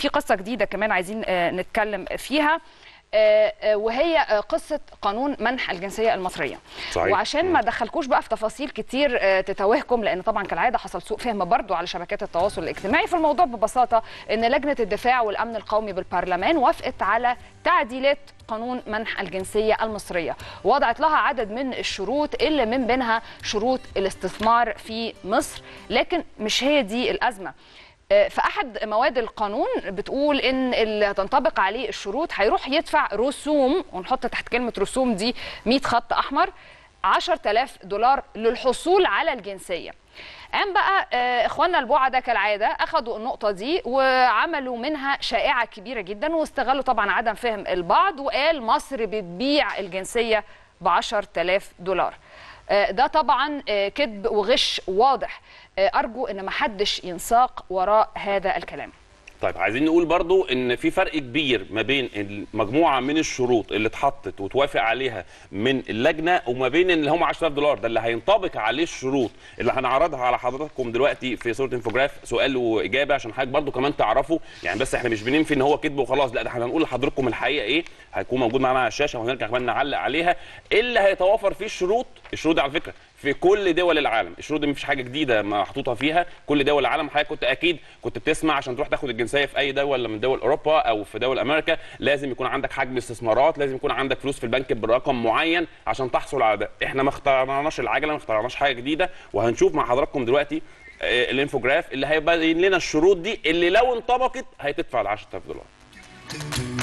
في قصه جديده كمان عايزين آه، نتكلم فيها آه، آه، وهي آه، قصه قانون منح الجنسيه المصريه صحيح. وعشان ما ادخلكوش بقى في تفاصيل كتير آه، تتوهكم لان طبعا كالعاده حصل سوء فهم برضو على شبكات التواصل الاجتماعي فالموضوع ببساطه ان لجنه الدفاع والامن القومي بالبرلمان وافقت على تعديلات قانون منح الجنسيه المصريه وضعت لها عدد من الشروط اللي من بينها شروط الاستثمار في مصر لكن مش هي دي الازمه في احد مواد القانون بتقول ان اللي هتنطبق عليه الشروط هيروح يدفع رسوم ونحط تحت كلمه رسوم دي 100 خط احمر 10000 دولار للحصول على الجنسيه قام بقى آه، اخواننا البعدة كالعاده اخذوا النقطه دي وعملوا منها شائعه كبيره جدا واستغلوا طبعا عدم فهم البعض وقال مصر بتبيع الجنسيه ب 10000 دولار آه، ده طبعا آه، كذب وغش واضح آه، ارجو ان محدش ينساق وراء هذا الكلام طيب عايزين نقول برضو ان في فرق كبير ما بين المجموعه من الشروط اللي اتحطت وتوافق عليها من اللجنه وما بين اللي هم 10000 دولار ده اللي هينطبق عليه الشروط اللي هنعرضها على حضراتكم دلوقتي في صوره انفوجراف سؤال واجابه عشان حضرتك برضو كمان تعرفوا يعني بس احنا مش بننفي ان هو كذب وخلاص لا ده احنا هنقول لحضراتكم الحقيقه ايه هيكون موجود معانا على الشاشه وهنرجع كمان نعلق عليها اللي هيتوافر فيه الشروط الشروط دي على فكره في كل دول العالم الشروط دي مفيش حاجه جديده محطوطه فيها كل دول العالم حضرتك كنت اكيد كنت بتسمع عشان تروح تاخد الجنسيه في اي دوله من دول اوروبا او في دول امريكا لازم يكون عندك حجم استثمارات لازم يكون عندك فلوس في البنك برقم معين عشان تحصل على ده احنا ما اخترعناش العجله ما اخترعناش حاجه جديده وهنشوف مع حضراتكم دلوقتي آه، الانفوجراف اللي هيبين لنا الشروط دي اللي لو انطبقت هتدفع ال 10000 دولار